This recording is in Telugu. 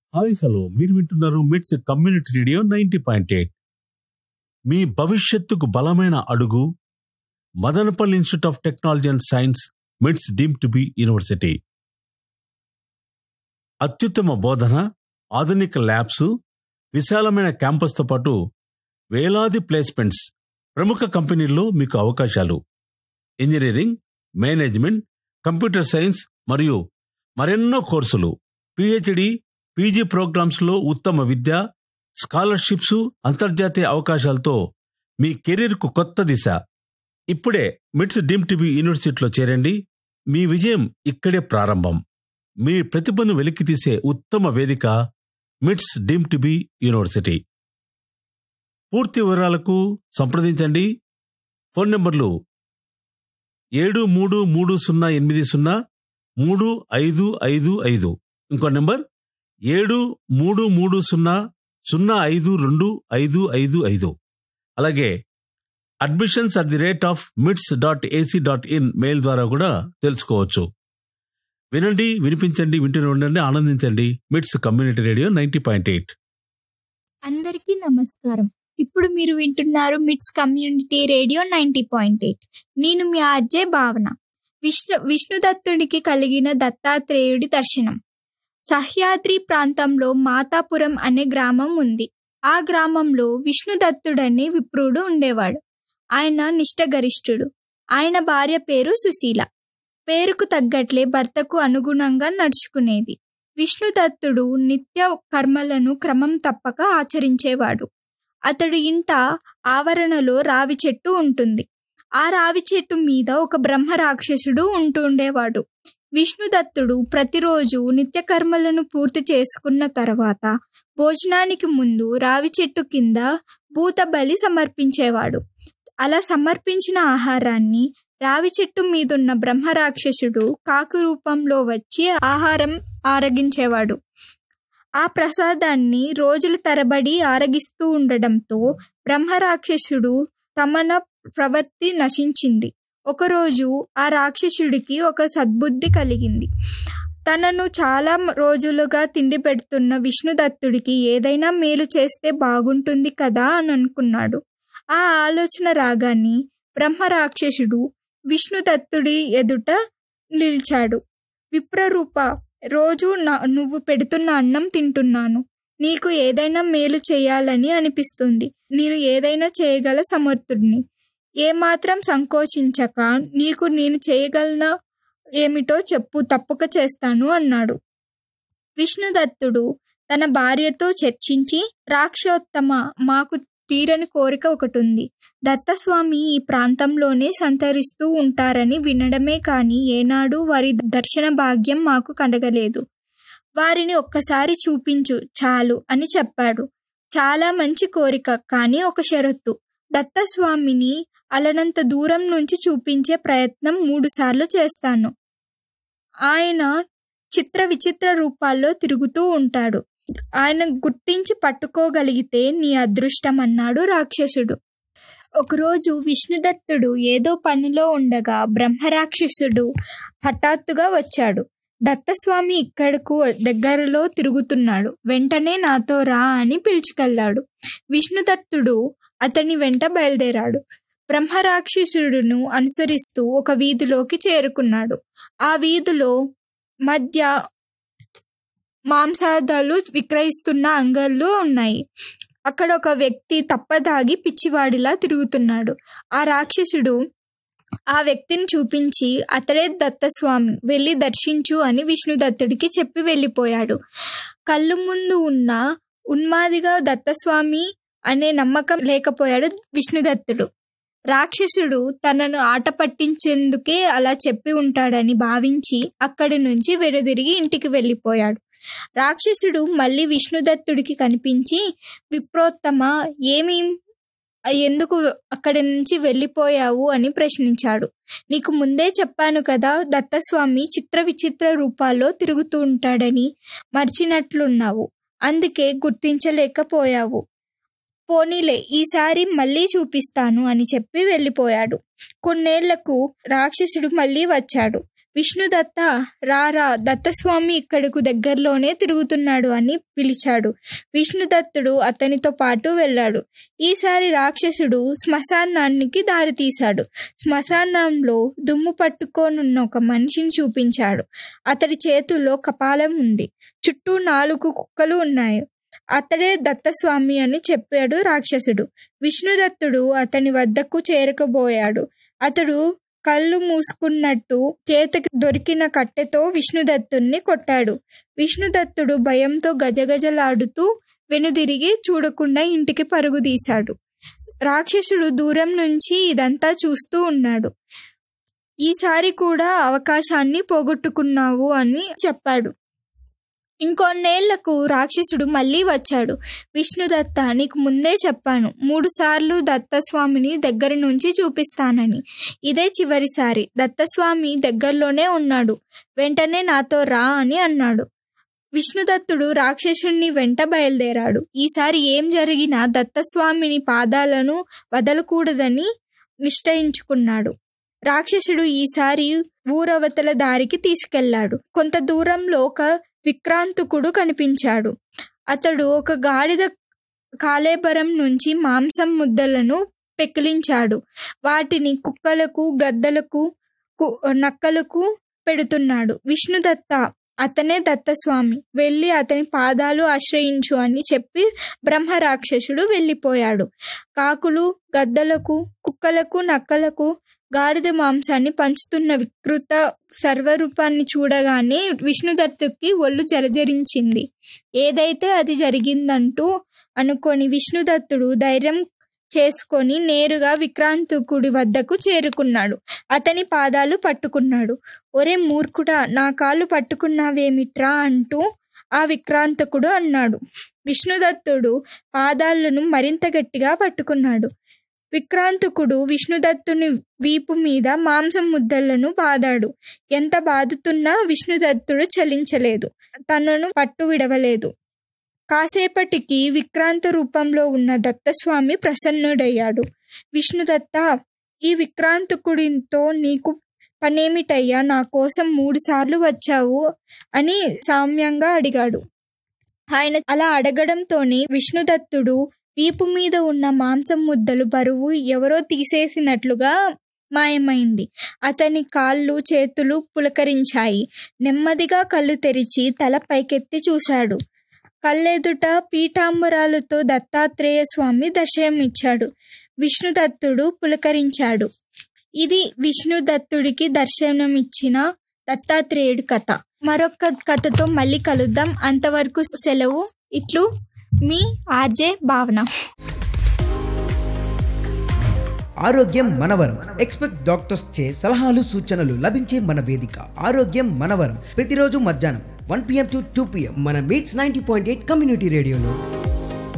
హాయ్ హలో మీరు వింటున్నారు MITS community radio ninety point eight మీ భవిష్యత్తుకు బలమైన అడుగు Madanapalle Institute of Technology and Science MITS deemed to be university అత్యుత్తమ బోధన ఆధునిక ల్యాబ్స్ విశాలమైన క్యాంపస్తో పాటు వేలాది ప్లేస్మెంట్స్ ప్రముఖ కంపెనీల్లో మీకు అవకాశాలు ఇంజనీరింగ్ మేనేజ్మెంట్ కంప్యూటర్ సైన్స్ మరియు మరెన్నో కోర్సులు పిహెచ్డి పీజీ ప్రోగ్రామ్స్లో ఉత్తమ విద్య స్కాలర్షిప్స్ అంతర్జాతీయ అవకాశాలతో మీ కెరీర్కు కొత్త దిశ ఇప్పుడే మిట్స్ డీమ్ టీబీ యూనివర్సిటీలో చేరండి మీ విజయం ఇక్కడే ప్రారంభం మీ ప్రతిభను వెలికితీసే ఉత్తమ వేదిక మిట్స్ డీమ్ టీబీ యూనివర్సిటీ పూర్తి వివరాలకు సంప్రదించండి ఫోన్ నంబర్లు ఏడు మూడు మూడు సున్నా ఎనిమిది సున్నా మూడు ఐదు ఐదు ఐదు ఇంకో నెంబర్ ఏడు మూడు మూడు సున్నా సున్నా ఐదు రెండు ఐదు ఐదు ఐదు అలాగే admissions at the rate of MITS dot AC dot in mail ద్వారా కూడా తెలుసుకోవచ్చు వినండి వినిపించండి వింటూనే ఉండండి ఆనందించండి MITS community radio ninety point eight అందరికీ నమస్కారం ఇప్పుడు మీరు వింటున్నారు MITS community radio ninety point eight నేను మీ ఆర్జే భావన విష్ణు విష్ణుదత్తుడికి కలిగిన దత్తాత్రేయుడి దర్శనం సహ్యాద్రి ప్రాంతంలో మాతాపురం అనే గ్రామం ఉంది ఆ గ్రామంలో విష్ణుదత్తుడనే విప్రుడు ఉండేవాడు ఆయన నిష్టగరిష్ఠుడు ఆయన భార్య పేరు సుశీల పేరుకు తగ్గట్లే భర్తకు అనుగుణంగా నడుచుకునేది విష్ణుదత్తుడు నిత్య కర్మలను క్రమం తప్పక ఆచరించేవాడు అతడు ఇంట ఆవరణలో రావి చెట్టు ఉంటుంది ఆ రావి చెట్టు మీద ఒక బ్రహ్మ రాక్షసుడు ఉంటుండేవాడు విష్ణుదత్తుడు ప్రతిరోజు నిత్య కర్మలను పూర్తి చేసుకున్న తర్వాత భోజనానికి ముందు రావి చెట్టు కింద భూత బలి సమర్పించేవాడు అలా సమర్పించిన ఆహారాన్ని రావి చెట్టు మీదున్న బ్రహ్మరాక్షసుడు కాకు రూపంలో వచ్చి ఆహారం ఆరగించేవాడు ఆ ప్రసాదాన్ని రోజుల తరబడి ఆరగిస్తూ ఉండడంతో బ్రహ్మరాక్షసుడు తమన ప్రవృత్తి నశించింది ఒకరోజు ఆ రాక్షసుడికి ఒక సద్బుద్ధి కలిగింది తనను చాలా రోజులుగా తిండి పెడుతున్న విష్ణుదత్తుడికి ఏదైనా మేలు చేస్తే బాగుంటుంది కదా అని అనుకున్నాడు ఆ ఆలోచన రాగాన్ని బ్రహ్మరాక్షసుడు విష్ణుదత్తుడి ఎదుట నిలిచాడు విప్రరూప రోజు నా నువ్వు పెడుతున్న అన్నం తింటున్నాను నీకు ఏదైనా మేలు చేయాలని అనిపిస్తుంది నేను ఏదైనా చేయగల సమర్థుడిని ఏమాత్రం సంకోచించక నీకు నేను చేయగలన ఏమిటో చెప్పు తప్పక చేస్తాను అన్నాడు విష్ణుదత్తుడు తన భార్యతో చర్చించి రాక్షోత్తమ మాకు తీరని కోరిక ఒకటి ఉంది దత్తస్వామి ఈ ప్రాంతంలోనే సంతరిస్తూ ఉంటారని వినడమే కానీ ఏనాడు వారి దర్శన భాగ్యం మాకు కలగలేదు వారిని ఒక్కసారి చూపించు చాలు అని చెప్పాడు చాలా మంచి కోరిక కానీ ఒక షరతు దత్తస్వామిని అలనంత దూరం నుంచి చూపించే ప్రయత్నం మూడుసార్లు చేస్తాను ఆయన చిత్ర విచిత్ర రూపాల్లో తిరుగుతూ ఉంటాడు ఆయన గుర్తించి పట్టుకోగలిగితే నీ అదృష్టం అన్నాడు రాక్షసుడు ఒకరోజు విష్ణుదత్తుడు ఏదో పనిలో ఉండగా బ్రహ్మరాక్షసుడు హఠాత్తుగా వచ్చాడు దత్తస్వామి ఇక్కడకు దగ్గరలో తిరుగుతున్నాడు వెంటనే నాతో రా అని పిలుచుకెళ్ళాడు విష్ణుదత్తుడు అతని వెంట బయలుదేరాడు బ్రహ్మరాక్షసుడును అనుసరిస్తూ ఒక వీధిలోకి చేరుకున్నాడు ఆ వీధిలో మధ్య మాంసాదాలు విక్రయిస్తున్న అంగళ్ళు ఉన్నాయి అక్కడ ఒక వ్యక్తి తప్పదాగి పిచ్చివాడిలా తిరుగుతున్నాడు ఆ రాక్షసుడు ఆ వ్యక్తిని చూపించి అతడే దత్తస్వామి వెళ్ళి దర్శించు అని విష్ణుదత్తుడికి చెప్పి వెళ్ళిపోయాడు కళ్ళు ముందు ఉన్న ఉన్మాదిగా దత్తస్వామి అనే నమ్మకం లేకపోయాడు విష్ణుదత్తుడు రాక్షసుడు తనను ఆట పట్టించేందుకే అలా చెప్పి ఉంటాడని భావించి అక్కడి నుంచి వెనుదిరిగి ఇంటికి వెళ్ళిపోయాడు రాక్షసుడు మళ్ళీ విష్ణుదత్తుడికి కనిపించి విప్రోత్తమ ఏమి ఎందుకు అక్కడి నుంచి వెళ్ళిపోయావు అని ప్రశ్నించాడు నీకు ముందే చెప్పాను కదా దత్తస్వామి చిత్ర విచిత్ర రూపాల్లో తిరుగుతూ ఉంటాడని మర్చినట్లున్నావు అందుకే గుర్తించలేకపోయావు పోనీలే ఈసారి మళ్ళీ చూపిస్తాను అని చెప్పి వెళ్ళిపోయాడు కొన్నేళ్లకు రాక్షసుడు మళ్ళీ వచ్చాడు విష్ణుదత్త రారా దత్తస్వామి ఇక్కడకు దగ్గరలోనే తిరుగుతున్నాడు అని పిలిచాడు విష్ణుదత్తుడు అతనితో పాటు వెళ్ళాడు ఈసారి రాక్షసుడు శ్మశానానికి దారితీశాడు శ్మశానంలో దుమ్ము పట్టుకోనున్న ఒక మనిషిని చూపించాడు అతడి చేతుల్లో కపాలం ఉంది చుట్టూ నాలుగు కుక్కలు ఉన్నాయి అతడే దత్తస్వామి అని చెప్పాడు రాక్షసుడు విష్ణుదత్తుడు అతని వద్దకు చేరకబోయాడు అతడు కళ్ళు మూసుకున్నట్టు చేతికి దొరికిన కట్టెతో విష్ణుదత్తుణ్ణి కొట్టాడు విష్ణుదత్తుడు భయంతో గజగజలాడుతూ వెనుదిరిగి చూడకుండా ఇంటికి పరుగు తీశాడు రాక్షసుడు దూరం నుంచి ఇదంతా చూస్తూ ఉన్నాడు ఈసారి కూడా అవకాశాన్ని పోగొట్టుకున్నావు అని చెప్పాడు ఇంకొన్నేళ్లకు రాక్షసుడు మళ్ళీ వచ్చాడు విష్ణుదత్త నీకు ముందే చెప్పాను మూడు సార్లు దత్తస్వామిని దగ్గర నుంచి చూపిస్తానని ఇదే చివరిసారి దత్తస్వామి దగ్గరలోనే ఉన్నాడు వెంటనే నాతో రా అని అన్నాడు విష్ణుదత్తుడు రాక్షసుణ్ణి వెంట బయలుదేరాడు ఈసారి ఏం జరిగినా దత్తస్వామిని పాదాలను వదలకూడదని నిశ్చయించుకున్నాడు రాక్షసుడు ఈసారి ఊరవతల దారికి తీసుకెళ్లాడు కొంత దూరంలో ఒక విక్రాంతుకుడు కనిపించాడు అతడు ఒక గాడిద కాలేబరం నుంచి మాంసం ముద్దలను పెకిలించాడు వాటిని కుక్కలకు గద్దలకు కు- నక్కలకు పెడుతున్నాడు విష్ణుదత్త అతనే దత్తస్వామి వెళ్ళి అతని పాదాలు ఆశ్రయించు అని చెప్పి బ్రహ్మ రాక్షసుడు వెళ్ళిపోయాడు కాకులు గద్దలకు కుక్కలకు నక్కలకు గాడిద మాంసాన్ని పంచుతున్న వికృత సర్వరూపాన్ని చూడగానే విష్ణుదత్తుకి ఒళ్ళు జలజరించింది ఏదైతే అది జరిగిందంటూ అనుకొని విష్ణుదత్తుడు ధైర్యం చేసుకొని నేరుగా విక్రాంతకుడి వద్దకు చేరుకున్నాడు అతని పాదాలు పట్టుకున్నాడు ఒరే మూర్ఖుడా నా కాళ్ళు పట్టుకున్నావేమిట్రా అంటూ ఆ విక్రాంతకుడు అన్నాడు విష్ణుదత్తుడు పాదాలను మరింత గట్టిగా పట్టుకున్నాడు విక్రాంతకుడు విష్ణుదత్తుని వీపు మీద మాంసం ముద్దలను బాదాడు ఎంత బాదుతున్నా విష్ణుదత్తుడు చలించలేదు తనను పట్టు విడవలేదు కాసేపటికి విక్రాంత రూపంలో ఉన్న దత్తస్వామి ప్రసన్నుడయ్యాడు విష్ణుదత్త ఈ విక్రాంతకుడితో నీకు పనేమిటయ్యా నా కోసం మూడు సార్లు వచ్చావు అని సామ్యంగా అడిగాడు ఆయన అలా అడగడంతోనే విష్ణుదత్తుడు వీపు మీద ఉన్న మాంసం ముద్దలు బరువు ఎవరో తీసేసినట్లుగా మాయమైంది అతని కాళ్ళు చేతులు పులకరించాయి నెమ్మదిగా కళ్ళు తెరిచి తల పైకెత్తి చూశాడు కళ్ళెదుట పీఠాంబరాలతో దత్తాత్రేయ స్వామి దర్శనమిచ్చాడు విష్ణుదత్తుడు పులకరించాడు ఇది విష్ణుదత్తుడికి దర్శనమిచ్చిన దత్తాత్రేయుడి కథ మరొక కథతో మళ్ళీ కలుద్దాం అంతవరకు సెలవు ఇట్లు మీ ఆర్జే భావన ఆరోగ్యం మనవరం ఎక్స్పెక్ట్ డాక్టర్స్ చే సలహాలు సూచనలు లభించే మన వేదిక ఆరోగ్యం మనవరం ప్రతిరోజు మధ్యాహ్నం one PM to two PM మన MITS ninety point eight community రేడియోలో